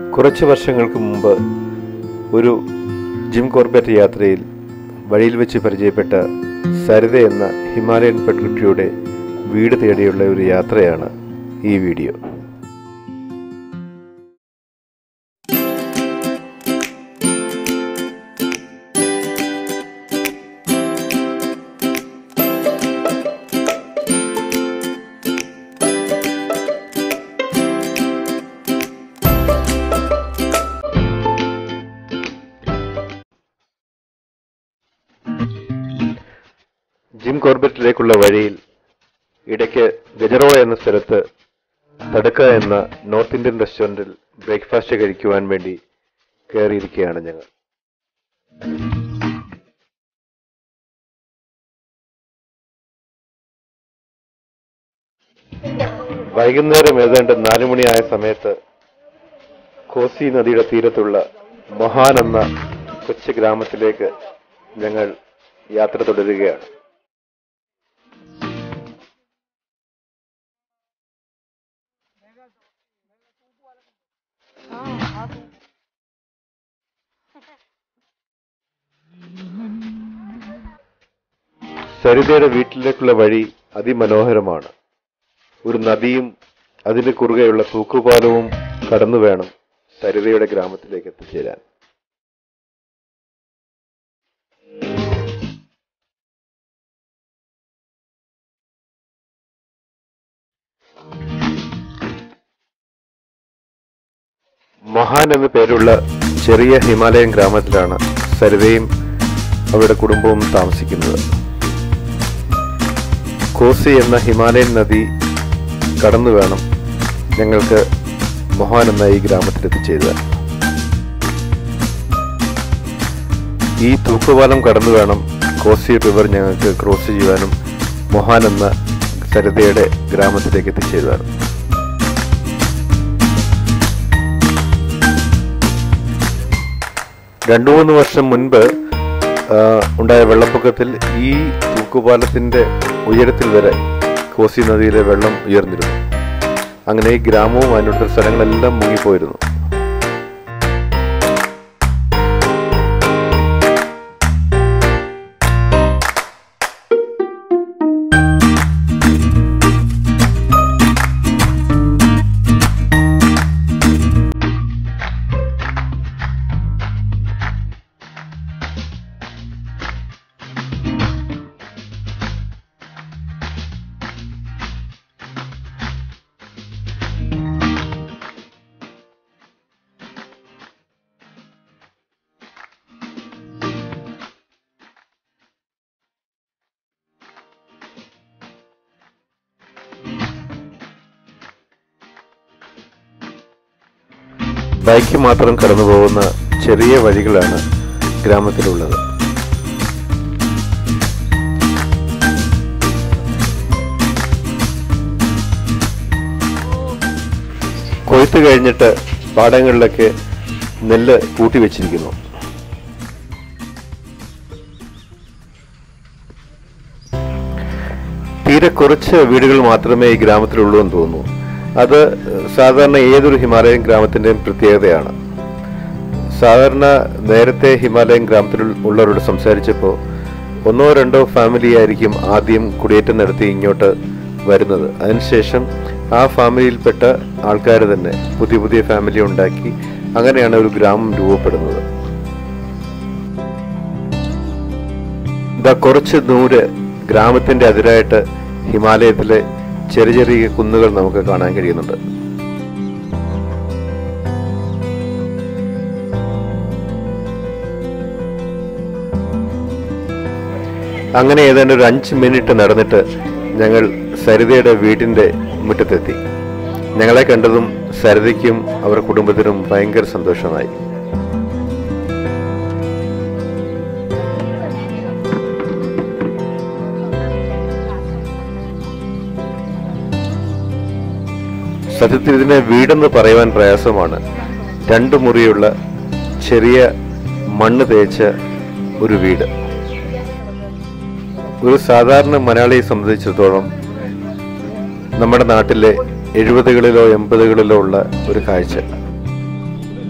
കുറച്ച് വർഷങ്ങൾക്ക് മുമ്പ് ഒരു ജിം കോർബറ്റ് യാത്രയിൽ വഴിയിൽ വെച്ച് പരിചയപ്പെട്ട സരിത എന്ന ഹിമാലയൻ പെൺകുട്ടിയുടെ വീട് തേടിയുള്ള ഒരു യാത്രയാണ് ഈ വീഡിയോ ജിം കോർബറ്റിലേക്കുള്ള വഴിയിൽ ഇടയ്ക്ക് ഗജറോ എന്ന സ്ഥലത്ത് തടുക്ക എന്ന നോർത്ത് ഇന്ത്യൻ റെസ്റ്റോറൻറ്റിൽ ബ്രേക്ക്ഫാസ്റ്റ് കഴിക്കുവാൻ വേണ്ടി കയറിയിരിക്കുകയാണ് ഞങ്ങൾ വൈകുന്നേരം ഏതാണ്ട് നാലു മണിയായ സമയത്ത് കോസി നദിയുടെ തീരത്തുള്ള മൊഹാൻ എന്ന കൊച്ചു ഗ്രാമത്തിലേക്ക് ഞങ്ങൾ യാത്ര തുടരുകയാണ് സരിതയുടെ വീട്ടിലേക്കുള്ള വഴി അതിമനോഹരമാണ് ഒരു നദിയും അതിന് കുറുകെയുള്ള തൂക്കുപാലവും കടന്നു വേണം സരിതയുടെ ഗ്രാമത്തിലേക്ക് എത്തിച്ചേരാൻ മഹാൻ എന്ന പേരുള്ള ചെറിയ ഹിമാലയൻ ഗ്രാമത്തിലാണ് സരിതയും അവരുടെ കുടുംബവും താമസിക്കുന്നത് കോസി എന്ന ഹിമാലയൻ നദി കടന്നു വേണം ഞങ്ങൾക്ക് മൊഹാൻ എന്ന ഈ ഗ്രാമത്തിൽ എത്തിച്ചേരുക ഈ തൂക്കുപാലം കടന്നു വേണം കോസി റിവർ ഞങ്ങൾക്ക് ക്രോസ് ചെയ്യുവാനും മൊഹാൻ എന്ന സരിതയുടെ ഗ്രാമത്തിലേക്ക് എത്തിച്ചേരുവാനും രണ്ടു മൂന്ന് വർഷം മുൻപ് ആ, ഉണ്ടായ വെള്ളപ്പൊക്കത്തിൽ ഈ തൂക്കുപാലത്തിന്റെ ഉയരത്തിൽ വരെ കോസി നദിയിലെ വെള്ളം ഉയർന്നിരുന്നു അങ്ങനെ ഈ ഗ്രാമവും അതിനുള്ള സ്ഥലങ്ങളെല്ലാം മുങ്ങിപ്പോയിരുന്നു ബൈക്ക് മാത്രം കടന്നു പോകുന്ന ചെറിയ വഴികളാണ് ഗ്രാമത്തിലുള്ളത് കൊയ്ത്ത് കഴിഞ്ഞിട്ട് പാടങ്ങളിലൊക്കെ നെല്ല് കൂട്ടി വെച്ചിരിക്കുന്നു തീരെ കുറച്ച് വീടുകൾ മാത്രമേ ഈ ഗ്രാമത്തിലുള്ളൂ എന്ന് തോന്നുന്നു അത് സാധാരണ ഏതൊരു ഹിമാലയൻ ഗ്രാമത്തിന്റെയും പ്രത്യേകതയാണ് സാധാരണ നേരത്തെ ഹിമാലയൻ ഗ്രാമത്തിൽ ഉള്ളവരോട് സംസാരിച്ചപ്പോൾ ഒന്നോ രണ്ടോ ഫാമിലി ആയിരിക്കും ആദ്യം കുടിയേറ്റം നടത്തി ഇങ്ങോട്ട് വരുന്നത് അതിനുശേഷം ആ ഫാമിലിയിൽപ്പെട്ട ആൾക്കാർ തന്നെ പുതിയ പുതിയ ഫാമിലി ഉണ്ടാക്കി അങ്ങനെയാണ് ഒരു ഗ്രാമം രൂപപ്പെടുന്നത് ഇതാ കുറച്ച് ദൂരെ ഗ്രാമത്തിന്റെ അതിരായിട്ട് ഹിമാലയത്തിലെ ചെറിയ ചെറിയ കുന്നുകൾ നമുക്ക് കാണാൻ കഴിയുന്നുണ്ട് അങ്ങനെ ഏതാണ്ട് ഒരു അഞ്ച് മിനിറ്റ് നടന്നിട്ട് ഞങ്ങൾ സരിതയുടെ വീടിന്റെ മുറ്റത്തെത്തി ഞങ്ങളെ കണ്ടതും സരിതയ്ക്കും അവരുടെ കുടുംബത്തിനും ഭയങ്കര സന്തോഷമായി സത്യത്തിൽ ഇതിനെ വീടെന്ന് പറയുവാൻ പ്രയാസമാണ് രണ്ടു മുറിയുള്ള ചെറിയ മണ്ണ് തേച്ച ഒരു വീട് ഒരു സാധാരണ മലയാളിയെ സംബന്ധിച്ചിടത്തോളം നമ്മുടെ നാട്ടിലെ എഴുപതുകളിലോ എൺപതുകളിലോ ഉള്ള ഒരു കാഴ്ച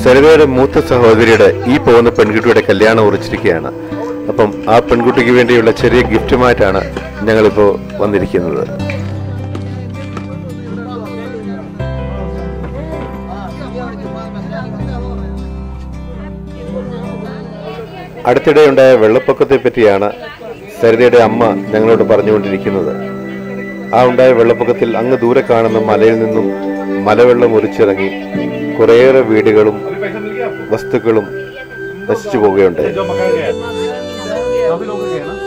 സരിതയുടെ മൂത്ത സഹോദരിയുടെ ഈ പോകുന്ന പെൺകുട്ടിയുടെ കല്യാണം ഉറച്ചിരിക്കുകയാണ് അപ്പം ആ പെൺകുട്ടിക്ക് വേണ്ടിയുള്ള ചെറിയ ഗിഫ്റ്റുമായിട്ടാണ് ഞങ്ങളിപ്പോൾ വന്നിരിക്കുന്നത് അടുത്തിടെ ഉണ്ടായ വെള്ളപ്പൊക്കത്തെ പറ്റിയാണ് സരിതയുടെ അമ്മ ഞങ്ങളോട് പറഞ്ഞുകൊണ്ടിരിക്കുന്നത് ആ ഉണ്ടായ വെള്ളപ്പൊക്കത്തിൽ അങ്ങ് ദൂരെ കാണുന്ന മലയിൽ നിന്നും മലവെള്ളം ഒലിച്ചിറങ്ങി കുറേയേറെ വീടുകളും വസ്തുക്കളും നശിച്ചു പോവുകയുണ്ടായി जो पकड़ गया काफी लोग गए ना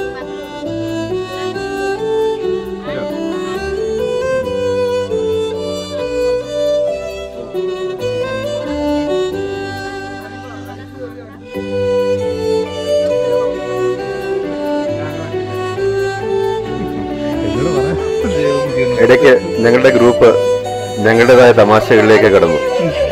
ഇടയ്ക്ക് ഞങ്ങളുടെ ഗ്രൂപ്പ് ഞങ്ങളുടേതായ തമാശകളിലേക്ക് കടന്നു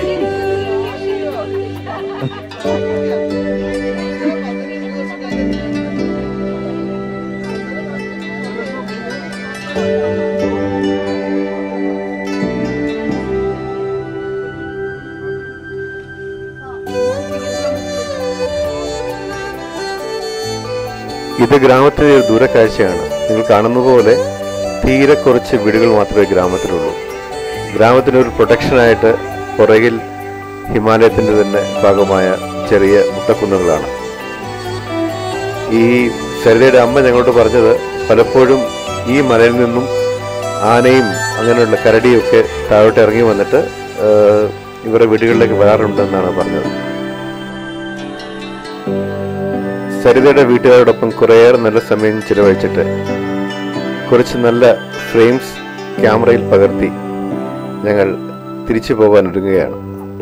ഇത് ഗ്രാമത്തിലെ ഒരു ദൂരക്കാഴ്ചയാണ് നിങ്ങൾ കാണുന്ന പോലെ തീരെ കുറച്ച് വീടുകൾ മാത്രമേ ഗ്രാമത്തിലുള്ളൂ ഗ്രാമത്തിന് ഒരു പ്രൊട്ടക്ഷനായിട്ട് പുറകിൽ ഹിമാലയത്തിൻ്റെ തന്നെ ഭാഗമായ ചെറിയ മുട്ടക്കുന്നുകളാണ് ഈ സരിതയുടെ അമ്മ ഞങ്ങളോട് പറഞ്ഞത് പലപ്പോഴും ഈ മലയിൽ നിന്നും ആനയും അങ്ങനെയുള്ള കരടിയും ഒക്കെ താഴോട്ട് ഇറങ്ങി വന്നിട്ട് ആ, ഇവരുടെ വീടുകളിലേക്ക് വരാറുണ്ടെന്നാണ് പറഞ്ഞത് സരിതയുടെ വീട്ടുകാരോടൊപ്പം കുറേയേറെ നല്ല സമയം ചിലവഴിച്ചിട്ട് കുറച്ച് നല്ല ഫ്രെയിംസ് ക്യാമറയിൽ പകർത്തി ഞങ്ങൾ തിരിച്ചു പോകാൻ ഒരുങ്ങുകയാണ്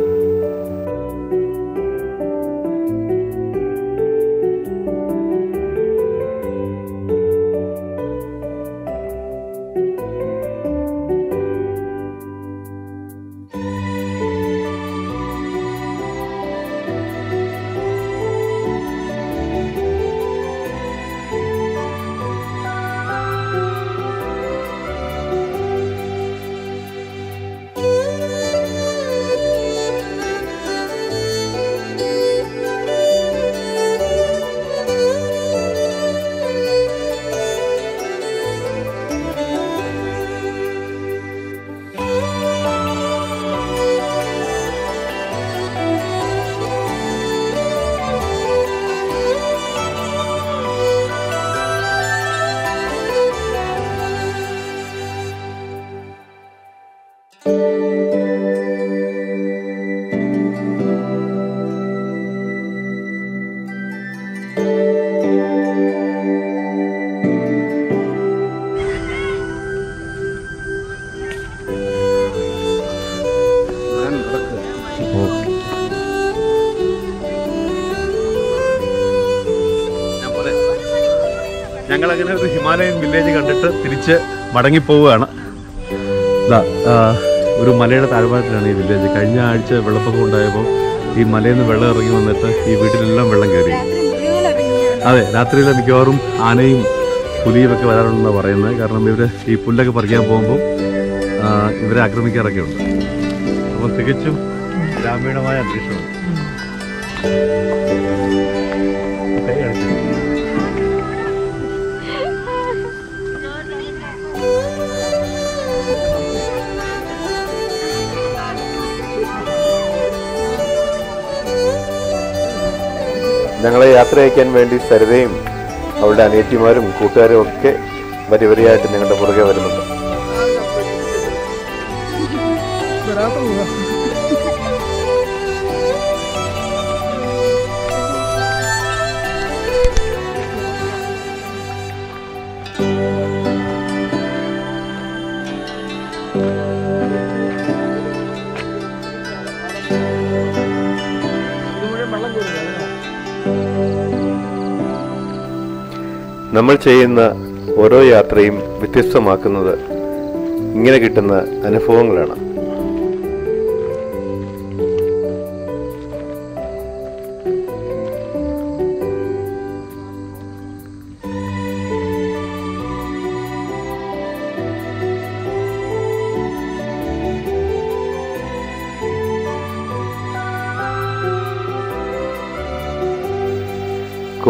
ഞാൻ പറയാം. ഞങ്ങളങ്ങനെ ഒരു ഹിമാലയൻ വില്ലേജ് കണ്ടിട്ട് തിരിച്ച് മടങ്ങി പോവുകയാണ് ദാ, ആ, ഒരു മലയുടെ താഴ്വാരത്തിലാണ് ഈ വില്ലേജ് കഴിഞ്ഞ ആഴ്ച വെള്ളപ്പൊക്കം ഉണ്ടായപ്പോൾ ഈ മലയിൽ നിന്ന് വെള്ളം ഇറങ്ങി വന്നിട്ട് ഈ വീട്ടിലെല്ലാം വെള്ളം കയറി അതെ രാത്രിയിൽ മിക്കവാറും ആനയും പുലിയും ഒക്കെ വരാറുണ്ടെന്നാണ് പറയുന്നത് കാരണം ഇവർ ഈ പുല്ലൊക്കെ പറിക്കാൻ പോകുമ്പോൾ ആ, ഇവരെ ആക്രമിക്കാറൊക്കെ ഉണ്ട് അപ്പോൾ തികച്ചും ഗ്രാമീണമായ അന്തരീക്ഷമാണ് കൈ കാണിച്ചു. ഞങ്ങളെ യാത്ര അയക്കാൻ വേണ്ടി സരിതയും അവളുടെ അനിയത്തിമാരും കൂട്ടുകാരും ഒക്കെ വരി വരിയായിട്ട് ഞങ്ങളുടെ പുറകെ വരുന്നുണ്ട് നമ്മൾ ചെയ്യുന്ന ഓരോ യാത്രയും വ്യത്യസ്തമാക്കുന്നത് ഇങ്ങനെ കിട്ടുന്ന അനുഭവങ്ങളാണ്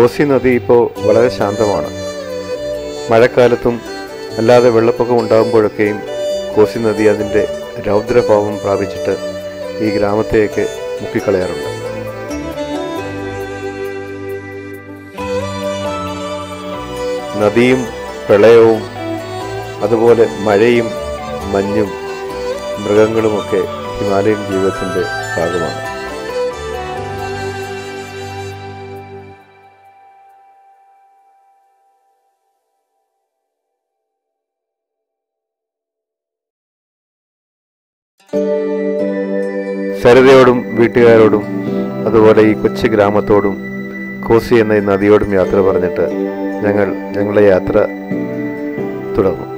കോസി നദി ഇപ്പോൾ വളരെ ശാന്തമാണ് മഴക്കാലത്തും അല്ലാതെ വെള്ളപ്പൊക്കം ഉണ്ടാകുമ്പോഴൊക്കെയും കോസി നദി അതിൻ്റെ രൗദ്രഭാവം പ്രാപിച്ചിട്ട് ഈ ഗ്രാമത്തെയൊക്കെ മുക്കിക്കളയാറുണ്ട് നദിയും പ്രളയവും അതുപോലെ മഴയും മഞ്ഞും മൃഗങ്ങളുമൊക്കെ ഹിമാലയൻ ജീവിതത്തിൻ്റെ ഭാഗമാണ് സരിതയോടും വീട്ടുകാരോടും അതുപോലെ ഈ കൊച്ചു ഗ്രാമത്തോടും കോസി എന്ന ഈ നദിയോടും യാത്ര പറഞ്ഞിട്ട് ഞങ്ങൾ ഞങ്ങളുടെ യാത്ര തുടർന്നു